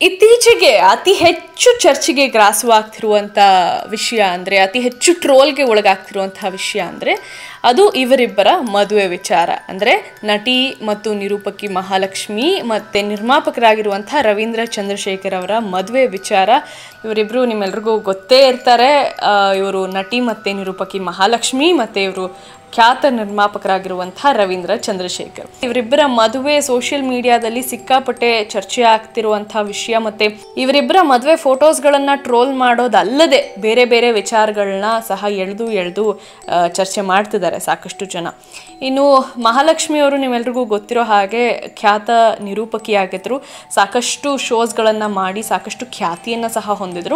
ಇತ್ತೀಚೆಗೆ ಅತಿ ಹೆಚ್ಚು ಚರ್ಚೆಗೆ ಗ್ರಾಸವಾಗ್ತಿರುವಂಥ ವಿಷಯ ಅಂದರೆ ಅತಿ ಹೆಚ್ಚು ಟ್ರೋಲ್ಗೆ ಒಳಗಾಗ್ತಿರುವಂತಹ ವಿಷಯ ಅಂದರೆ ಅದು ಇವರಿಬ್ಬರ ಮದುವೆ ವಿಚಾರ ಅಂದರೆ ನಟಿ ಮತ್ತು ನಿರೂಪಕಿ ಮಹಾಲಕ್ಷ್ಮಿ ಮತ್ತು ನಿರ್ಮಾಪಕರಾಗಿರುವಂಥ ರವೀಂದ್ರ ಚಂದ್ರಶೇಖರ್ ಅವರ ಮದುವೆ ವಿಚಾರ ಇವರಿಬ್ಬರು ನಿಮ್ಮೆಲ್ರಿಗೂ ಗೊತ್ತೇ ಇರ್ತಾರೆ ಆ, ಇವರು ನಟಿ ಮತ್ತು ನಿರೂಪಕಿ ಮಹಾಲಕ್ಷ್ಮಿ ಮತ್ತು ಇವರು ಖ್ಯಾತ ನಿರ್ಮಾಪಕರಾಗಿರುವಂಥ ರವೀಂದ್ರ ಚಂದ್ರಶೇಖರ್ ಇವರಿಬ್ಬರ ಮದುವೆ ಸೋಷಿಯಲ್ ಮೀಡಿಯಾದಲ್ಲಿ ಸಿಕ್ಕಾಪಟ್ಟೆ ಚರ್ಚೆ ಆಗ್ತಿರುವಂಥ ವಿಷಯ ಮತ್ತೆ ಇವರಿಬ್ಬರ ಮದುವೆ ಫೋಟೋಸ್ಗಳನ್ನ ಟ್ರೋಲ್ ಮಾಡೋದಲ್ಲದೆ ಬೇರೆ ಬೇರೆ ವಿಚಾರಗಳನ್ನ ಸಹ ಎಳೆದು ಎಳೆದು ಆ, ಚರ್ಚೆ ಮಾಡ್ತಿದ್ದಾರೆ ಸಾಕಷ್ಟು ಜನ ಇನ್ನು ಮಹಾಲಕ್ಷ್ಮಿ ಅವರು ನಿಮ್ಮೆಲ್ರಿಗೂ ಗೊತ್ತಿರೋ ಹಾಗೆ ಖ್ಯಾತ ನಿರೂಪಕಿಯಾಗಿದ್ರು ಸಾಕಷ್ಟು ಶೋಸ್ಗಳನ್ನು ಮಾಡಿ ಸಾಕಷ್ಟು ಖ್ಯಾತಿಯನ್ನು ಸಹ ಹೊಂದಿದ್ರು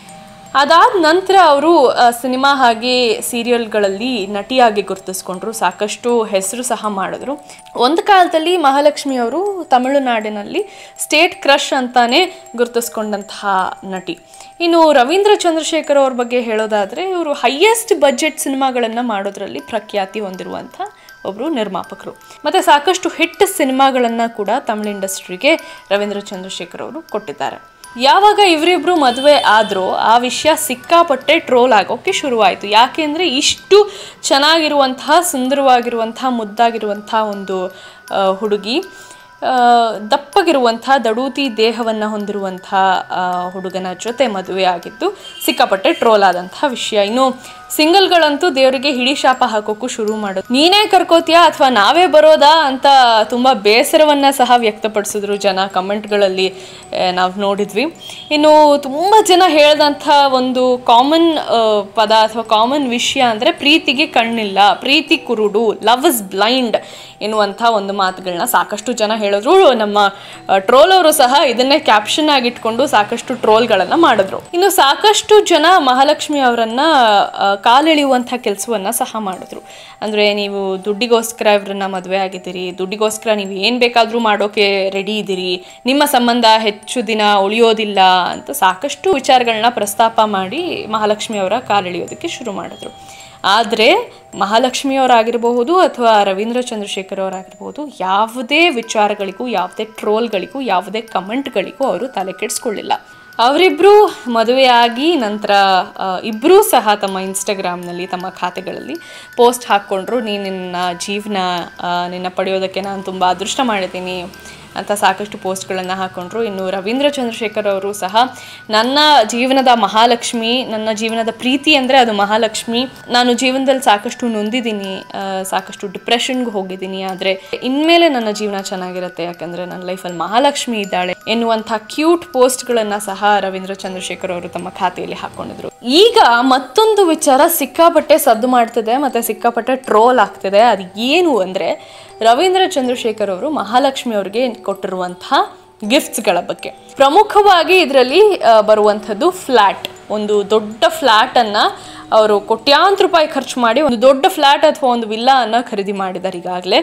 ಅದಾದ ನಂತರ ಅವರು ಸಿನಿಮಾ ಹಾಗೆ ಸೀರಿಯಲ್ಗಳಲ್ಲಿ ನಟಿಯಾಗಿ ಗುರುತಿಸ್ಕೊಂಡ್ರು ಸಾಕಷ್ಟು ಹೆಸರು ಸಹ ಮಾಡಿದ್ರು ಒಂದು ಕಾಲದಲ್ಲಿ ಮಹಾಲಕ್ಷ್ಮಿ ಅವರು ತಮಿಳುನಾಡಿನಲ್ಲಿ ಸ್ಟೇಟ್ ಕ್ರಶ್ ಅಂತಾನೆ ಗುರುತಿಸ್ಕೊಂಡಂತಹ ನಟಿ ಇನ್ನು ರವೀಂದ್ರ ಚಂದ್ರಶೇಖರ್ ಅವ್ರ ಬಗ್ಗೆ ಹೇಳೋದಾದರೆ ಇವರು ಹೈಯೆಸ್ಟ್ ಬಜೆಟ್ ಸಿನಿಮಾಗಳನ್ನು ಮಾಡೋದ್ರಲ್ಲಿ ಪ್ರಖ್ಯಾತಿ ಹೊಂದಿರುವಂಥ ಒಬ್ಬರು ನಿರ್ಮಾಪಕರು ಮತ್ತು ಸಾಕಷ್ಟು ಹಿಟ್ ಸಿನಿಮಾಗಳನ್ನು ಕೂಡ ತಮಿಳು ಇಂಡಸ್ಟ್ರಿಗೆ ರವೀಂದ್ರ ಚಂದ್ರಶೇಖರ್ ಅವರು ಕೊಟ್ಟಿದ್ದಾರೆ ಯಾವಾಗ ಇವರಿಬ್ರು ಮದುವೆ ಆದರೂ ಆ ವಿಷಯ ಸಿಕ್ಕಾಪಟ್ಟೆ ಟ್ರೋಲ್ ಆಗೋಕ್ಕೆ ಶುರುವಾಯಿತು ಯಾಕೆಂದರೆ ಇಷ್ಟು ಚೆನ್ನಾಗಿರುವಂತಹ ಸುಂದರವಾಗಿರುವಂತಹ ಮುದ್ದಾಗಿರುವಂತಹ ಒಂದು ಆ, ಹುಡುಗಿ ಆ, ದಪ್ಪಗಿರುವಂಥ ದಡೂತಿ ದೇಹವನ್ನು ಹೊಂದಿರುವಂಥ ಆ, ಹುಡುಗನ ಜೊತೆ ಮದುವೆ ಆಗಿದ್ದು ಸಿಕ್ಕಾಪಟ್ಟೆ ಟ್ರೋಲ್ ಆದಂಥ ವಿಷಯ ಇನ್ನು ಸಿಂಗಲ್ಗಳಂತೂ ದೇವರಿಗೆ ಹಿಡಿ ಶಾಪ ಹಾಕೋಕ್ಕೂ ಶುರು ಮಾಡೋದು ನೀನೇ ಕರ್ಕೋತೀಯಾ ಅಥವಾ ನಾವೇ ಬರೋದಾ ಅಂತ ತುಂಬ ಬೇಸರವನ್ನು ಸಹ ವ್ಯಕ್ತಪಡಿಸಿದ್ರು ಜನ ಕಮೆಂಟ್ಗಳಲ್ಲಿ ನಾವು ನೋಡಿದ್ವಿ ಇನ್ನು ತುಂಬ ಜನ ಹೇಳ್ದಂಥ ಒಂದು ಕಾಮನ್ ಪದ ಅಥವಾ ಕಾಮನ್ ವಿಷಯ ಅಂದರೆ ಪ್ರೀತಿಗೆ ಕಣ್ಣಿಲ್ಲ ಪ್ರೀತಿ ಕುರುಡು ಲವ್ ಇಸ್ ಬ್ಲೈಂಡ್ ಎನ್ನುವಂಥ ಒಂದು ಮಾತುಗಳನ್ನ ಸಾಕಷ್ಟು ಜನ ಹೇಳಿದ್ರು ನಮ್ಮ ಟ್ರೋಲ್ ಅವರು ಸಹ ಇದನ್ನೇ ಕ್ಯಾಪ್ಷನ್ ಆಗಿಟ್ಕೊಂಡು ಸಾಕಷ್ಟು ಟ್ರೋಲ್ಗಳನ್ನು ಮಾಡಿದ್ರು ಇನ್ನು ಸಾಕಷ್ಟು ಜನ ಮಹಾಲಕ್ಷ್ಮಿ ಅವರನ್ನ ಆ, ಕಾಲೆಳೆಯುವಂಥ ಕೆಲಸವನ್ನ ಸಹ ಮಾಡಿದ್ರು ಅಂದರೆ ನೀವು ದುಡ್ಡಿಗೋಸ್ಕರ ಇವ್ರನ್ನ ಮದುವೆ ಆಗಿದ್ದೀರಿ ದುಡ್ಡಿಗೋಸ್ಕರ ನೀವು ಏನು ಬೇಕಾದರೂ ಮಾಡೋಕೆ ರೆಡಿ ಇದ್ದೀರಿ ನಿಮ್ಮ ಸಂಬಂಧ ಹೆಚ್ಚು ದಿನ ಉಳಿಯೋದಿಲ್ಲ ಅಂತ ಸಾಕಷ್ಟು ವಿಚಾರಗಳನ್ನ ಪ್ರಸ್ತಾಪ ಮಾಡಿ ಮಹಾಲಕ್ಷ್ಮಿ ಅವರ ಕಾಲೆಳೆಯೋದಕ್ಕೆ ಶುರು ಮಾಡಿದ್ರು ಆದರೆ ಮಹಾಲಕ್ಷ್ಮಿಯವರಾಗಿರಬಹುದು ಅಥವಾ ರವೀಂದ್ರ ಚಂದ್ರಶೇಖರ್ ಅವರಾಗಿರ್ಬೋದು ಯಾವುದೇ ವಿಚಾರಗಳಿಗೂ ಯಾವುದೇ ಟ್ರೋಲ್ಗಳಿಗೂ ಯಾವುದೇ ಕಮೆಂಟ್ಗಳಿಗೂ ಅವರು ತಲೆ ಕೆಡಿಸ್ಕೊಳ್ಳಿಲ್ಲ ಅವರಿಬ್ಬರು ಮದುವೆಯಾಗಿ ನಂತರ ಇಬ್ಬರೂ ಸಹ ತಮ್ಮ ಇನ್ಸ್ಟಾಗ್ರಾಮ್ನಲ್ಲಿ ತಮ್ಮ ಖಾತೆಗಳಲ್ಲಿ ಪೋಸ್ಟ್ ಹಾಕ್ಕೊಂಡ್ರು ನೀನು ನಿನ್ನ ಜೀವನ ಆ, ನಿನ್ನ ಪಡೆಯೋದಕ್ಕೆ ನಾನು ತುಂಬ ಅದೃಷ್ಟ ಮಾಡಿದ್ದೀನಿ ಅಂತ ಸಾಕಷ್ಟು ಪೋಸ್ಟ್ಗಳನ್ನು ಹಾಕೊಂಡ್ರು ಇನ್ನು ರವೀಂದ್ರ ಚಂದ್ರಶೇಖರ್ ಅವರು ಸಹ ನನ್ನ ಜೀವನದ ಮಹಾಲಕ್ಷ್ಮಿ ನನ್ನ ಜೀವನದ ಪ್ರೀತಿ ಅಂದರೆ ಅದು ಮಹಾಲಕ್ಷ್ಮಿ ನಾನು ಜೀವನದಲ್ಲಿ ಸಾಕಷ್ಟು ನೊಂದಿದ್ದೀನಿ ಆ, ಸಾಕಷ್ಟು ಡಿಪ್ರೆಷನ್ಗೆ ಹೋಗಿದ್ದೀನಿ ಆದರೆ ಇನ್ಮೇಲೆ ನನ್ನ ಜೀವನ ಚೆನ್ನಾಗಿರುತ್ತೆ ಯಾಕಂದರೆ ನನ್ನ ಲೈಫಲ್ಲಿ ಮಹಾಲಕ್ಷ್ಮಿ ಇದ್ದಾಳೆ ಎನ್ನುವಂಥ ಕ್ಯೂಟ್ ಪೋಸ್ಟ್ಗಳನ್ನು ಸಹ ರವೀಂದ್ರ ಚಂದ್ರಶೇಖರ್ ಅವರು ತಮ್ಮ ಖಾತೆಯಲ್ಲಿ ಹಾಕೊಂಡಿದ್ರು ಈಗ ಮತ್ತೊಂದು ವಿಚಾರ ಸಿಕ್ಕಾಪಟ್ಟೆ ಸದ್ದು ಮಾಡ್ತಿದೆ ಮತ್ತು ಸಿಕ್ಕಾಪಟ್ಟೆ ಟ್ರೋಲ್ ಆಗ್ತಿದೆ ಅದು ಏನು ಅಂದರೆ ರವೀಂದ್ರ ಚಂದ್ರಶೇಖರ್ ಅವರು ಮಹಾಲಕ್ಷ್ಮಿ ಅವರಿಗೆ ಕೊಟ್ಟಿರುವಂತಹ ಗಿಫ್ಟ್ಸ್ಗಳ ಬಗ್ಗೆ ಪ್ರಮುಖವಾಗಿ ಇದರಲ್ಲಿ ಬರುವಂಥದ್ದು ಫ್ಲ್ಯಾಟ್ ಒಂದು ದೊಡ್ಡ ಫ್ಲ್ಯಾಟನ್ನು ಅವರು ಕೋಟ್ಯಾಂತರ ರೂಪಾಯಿ ಖರ್ಚು ಮಾಡಿ ಒಂದು ದೊಡ್ಡ ಫ್ಲ್ಯಾಟ್ ಅಥವಾ ಒಂದು ವಿಲ್ಲಾ ಅನ್ನ ಖರೀದಿ ಮಾಡಿದ್ದಾರೆ ಈಗಾಗಲೇ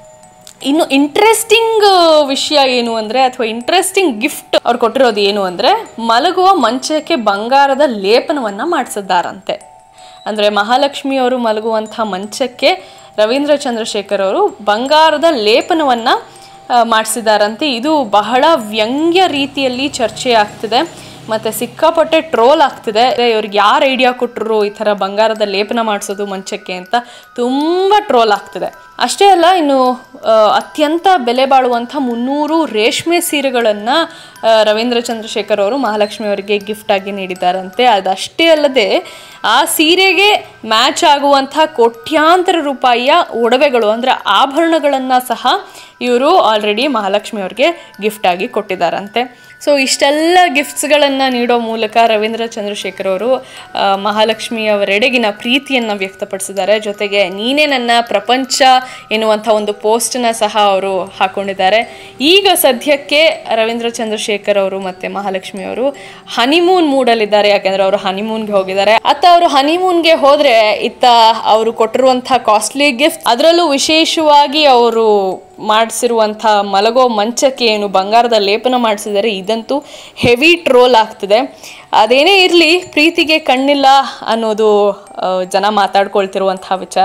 ಇನ್ನು ಇಂಟ್ರೆಸ್ಟಿಂಗ್ ವಿಷಯ ಏನು ಅಂದರೆ ಅಥವಾ ಇಂಟ್ರೆಸ್ಟಿಂಗ್ ಗಿಫ್ಟ್ ಅವ್ರು ಕೊಟ್ಟಿರೋದು ಏನು ಅಂದರೆ ಮಲಗುವ ಮಂಚಕ್ಕೆ ಬಂಗಾರದ ಲೇಪನವನ್ನು ಮಾಡಿಸಿದ್ದಾರಂತೆ ಅಂದರೆ ಮಹಾಲಕ್ಷ್ಮಿ ಅವರು ಮಲಗುವಂಥ ಮಂಚಕ್ಕೆ ರವೀಂದ್ರ ಚಂದ್ರಶೇಖರ್ ಅವರು ಬಂಗಾರದ ಲೇಪನವನ್ನು ಮಾಡಿಸಿದಾರಂತೆ ಇದು ಬಹಳ ವ್ಯಂಗ್ಯ ರೀತಿಯಲ್ಲಿ ಚರ್ಚೆ ಆಗ್ತಿದೆ ಮತ್ತು ಸಿಕ್ಕಾಪಟ್ಟೆ ಟ್ರೋಲ್ ಆಗ್ತಿದೆ ಇವ್ರಿಗೆ ಯಾರು ಐಡಿಯಾ ಕೊಟ್ಟರು ಈ ಥರ ಬಂಗಾರದ ಲೇಪನ ಮಾಡಿಸೋದು ಮಂಚಕ್ಕೆ ಅಂತ ತುಂಬ ಟ್ರೋಲ್ ಆಗ್ತಿದೆ ಅಷ್ಟೇ ಅಲ್ಲ ಇನ್ನು ಆ, ಅತ್ಯಂತ ಬೆಲೆ ಬಾಳುವಂಥ ಮುನ್ನೂರು ರೇಷ್ಮೆ ಸೀರೆಗಳನ್ನು ರವೀಂದ್ರ ಚಂದ್ರಶೇಖರ್ ಅವರು ಮಹಾಲಕ್ಷ್ಮಿ ಅವರಿಗೆ ಗಿಫ್ಟ್ ಆಗಿ ನೀಡಿದ್ದಾರಂತೆ ಅದಷ್ಟೇ ಅಲ್ಲದೆ ಆ ಸೀರೆಗೆ ಮ್ಯಾಚ್ ಆಗುವಂಥ ಕೋಟ್ಯಾಂತರ ರೂಪಾಯಿಯ ಒಡವೆಗಳು ಅಂದರೆ ಆಭರಣಗಳನ್ನು ಸಹ ಇವರು ಆಲ್ರೆಡಿ ಮಹಾಲಕ್ಷ್ಮಿ ಅವ್ರಿಗೆ ಗಿಫ್ಟ್ ಆಗಿ ಕೊಟ್ಟಿದ್ದಾರಂತೆ ಸೊ ಇಷ್ಟೆಲ್ಲ ಗಿಫ್ಟ್ಸ್ಗಳನ್ನು ನೀಡೋ ಮೂಲಕ ರವೀಂದ್ರ ಚಂದ್ರಶೇಖರ್ ಅವರು ಆ, ಮಹಾಲಕ್ಷ್ಮಿ ಅವರೆಡೆಗಿನ ಪ್ರೀತಿಯನ್ನು ವ್ಯಕ್ತಪಡಿಸಿದ್ದಾರೆ ಜೊತೆಗೆ ನೀನೇ ನನ್ನ ಪ್ರಪಂಚ ಎನ್ನುವಂಥ ಒಂದು ಪೋಸ್ಟನ್ನ ಸಹ ಅವರು ಹಾಕೊಂಡಿದ್ದಾರೆ ಈಗ ಸದ್ಯಕ್ಕೆ ರವೀಂದ್ರ ಚಂದ್ರಶೇಖರ್ ಅವರು ಮತ್ತು ಮಹಾಲಕ್ಷ್ಮಿ ಅವರು ಹನಿಮೂನ್ ಮೂಡಲ್ಲಿದ್ದಾರೆ ಯಾಕೆಂದರೆ ಅವರು ಹನಿಮೂನ್ಗೆ ಹೋಗಿದ್ದಾರೆ ಅತ್ತ ಅವರು ಹನಿಮೂನ್ಗೆ ಹೋದರೆ ಇತ್ತ ಅವರು ಕೊಟ್ಟಿರುವಂಥ ಕಾಸ್ಟ್ಲಿ ಗಿಫ್ಟ್ ಅದರಲ್ಲೂ ವಿಶೇಷವಾಗಿ ಅವರು ಮಾಡಿಸಿರುವಂಥ ಮಲಗೋ ಮಂಚಕ್ಕೆ ಏನು ಬಂಗಾರದ ಲೇಪನ ಮಾಡಿಸಿದ್ದಾರೆ ಇದಂತೂ ಹೆವಿ ಟ್ರೋಲ್ ಆಗ್ತಿದೆ ಅದೇನೇ ಇರಲಿ ಪ್ರೀತಿಗೆ ಕಣ್ಣಿಲ್ಲ ಅನ್ನೋದು ಆ, ಜನ ಮಾತಾಡ್ಕೊಳ್ತಿರುವಂಥ ವಿಚಾರ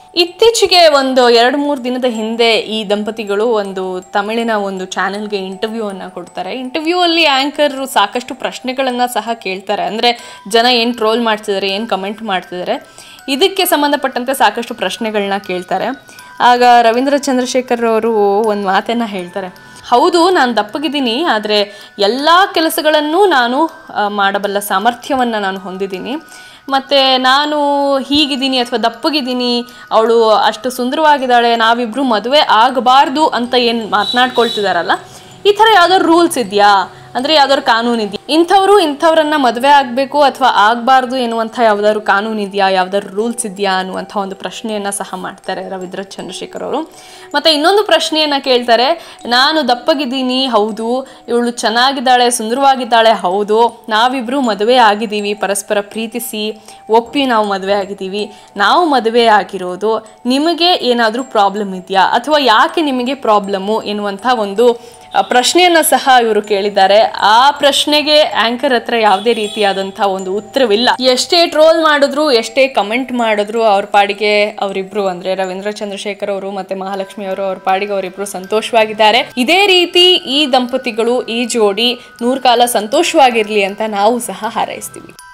ಇತ್ತೀಚೆಗೆ ಒಂದು ಎರಡು ಮೂರು ದಿನದ ಹಿಂದೆ ಈ ದಂಪತಿಗಳು ಒಂದು ತಮಿಳಿನ ಒಂದು ಚಾನೆಲ್ಗೆ ಇಂಟರ್ವ್ಯೂ ಅನ್ನ ಕೊಡ್ತಾರೆ ಇಂಟರ್ವ್ಯೂ ಅಲ್ಲಿ ಆಂಕರ್ ಸಾಕಷ್ಟು ಪ್ರಶ್ನೆಗಳನ್ನ ಸಹ ಕೇಳ್ತಾರೆ ಅಂದ್ರೆ ಜನ ಏನು ಟ್ರೋಲ್ ಮಾಡ್ತಿದ್ದಾರೆ ಏನು ಕಮೆಂಟ್ ಮಾಡ್ತಿದ್ದಾರೆ ಇದಕ್ಕೆ ಸಂಬಂಧಪಟ್ಟಂತೆ ಸಾಕಷ್ಟು ಪ್ರಶ್ನೆಗಳನ್ನ ಕೇಳ್ತಾರೆ ಆಗ ರವೀಂದ್ರ ಚಂದ್ರಶೇಖರ್ ಅವರು ಒಂದು ಮಾತನ್ನ ಹೇಳ್ತಾರೆ ಹೌದು ನಾನು ದಪ್ಪಗಿದ್ದೀನಿ ಆದರೆ ಎಲ್ಲ ಕೆಲಸಗಳನ್ನು ನಾನು ಆ, ಮಾಡಬಲ್ಲ ಸಾಮರ್ಥ್ಯವನ್ನು ನಾನು ಹೊಂದಿದ್ದೀನಿ ಮತ್ತು ನಾನು ಹೀಗಿದ್ದೀನಿ ಅಥವಾ ದಪ್ಪಗಿದ್ದೀನಿ ಅವಳು ಅಷ್ಟು ಸುಂದರವಾಗಿದ್ದಾಳೆ ನಾವಿಬ್ಬರು ಮದುವೆ ಆಗಬಾರ್ದು ಅಂತ ಏನು ಮಾತನಾಡ್ಕೊಳ್ತಿದಾರಲ್ಲ ಈ ಥರ ಯಾವ್ದಾದ್ರು ರೂಲ್ಸ್ ಇದೆಯಾ ಅಂದರೆ ಯಾವ್ದಾದ್ರು ಕಾನೂನು ಇದೆಯಾ ಇಂಥವ್ರು ಇಂಥವ್ರನ್ನ ಮದುವೆ ಆಗಬೇಕು ಅಥವಾ ಆಗಬಾರ್ದು ಎನ್ನುವಂಥ ಯಾವ್ದಾದ್ರು ಕಾನೂನು ಇದೆಯಾ ಯಾವ್ದಾದ್ರು ರೂಲ್ಸ್ ಇದೆಯಾ ಅನ್ನುವಂಥ ಒಂದು ಪ್ರಶ್ನೆಯನ್ನು ಸಹ ಮಾಡ್ತಾರೆ ರವೀಂದ್ರ ಚಂದ್ರಶೇಖರ್ ಅವರು ಮತ್ತು ಇನ್ನೊಂದು ಪ್ರಶ್ನೆಯನ್ನು ಕೇಳ್ತಾರೆ ನಾನು ದಪ್ಪಗಿದ್ದೀನಿ ಹೌದು ಇವಳು ಚೆನ್ನಾಗಿದ್ದಾಳೆ ಸುಂದರವಾಗಿದ್ದಾಳೆ ಹೌದು ನಾವಿಬ್ಬರು ಮದುವೆ ಆಗಿದ್ದೀವಿ ಪರಸ್ಪರ ಪ್ರೀತಿಸಿ ಒಪ್ಪಿ ನಾವು ಮದುವೆ ಆಗಿದ್ದೀವಿ ನಾವು ಮದುವೆ ಆಗಿರೋದು ನಿಮಗೆ ಏನಾದರೂ ಪ್ರಾಬ್ಲಮ್ ಇದೆಯಾ ಅಥವಾ ಯಾಕೆ ನಿಮಗೆ ಪ್ರಾಬ್ಲಮ್ಮು ಎನ್ನುವಂಥ ಒಂದು ಆ, ಪ್ರಶ್ನೆಯನ್ನ ಸಹ ಇವರು ಕೇಳಿದ್ದಾರೆ ಆ ಪ್ರಶ್ನೆಗೆ ಆಂಕರ್ ಹತ್ರ ಯಾವುದೇ ರೀತಿಯಾದಂತಹ ಒಂದು ಉತ್ತರವಿಲ್ಲ ಎಷ್ಟೇ ಟ್ರೋಲ್ ಮಾಡಿದ್ರು ಎಷ್ಟೇ ಕಮೆಂಟ್ ಮಾಡಿದ್ರು ಅವ್ರ ಪಾಡಿಗೆ ಅವರಿಬ್ರು ಅಂದ್ರೆ ರವೀಂದ್ರ ಚಂದ್ರಶೇಖರ್ ಅವರು ಮತ್ತೆ ಮಹಾಲಕ್ಷ್ಮಿ ಅವರು ಅವ್ರ ಪಾಡಿಗೆ ಅವರಿಬ್ರು ಸಂತೋಷವಾಗಿದ್ದಾರೆ ಇದೇ ರೀತಿ ಈ ದಂಪತಿಗಳು ಈ ಜೋಡಿ ನೂರು ಕಾಲ ಸಂತೋಷವಾಗಿರ್ಲಿ ಅಂತ ನಾವು ಸಹ ಹಾರೈಸ್ತೀವಿ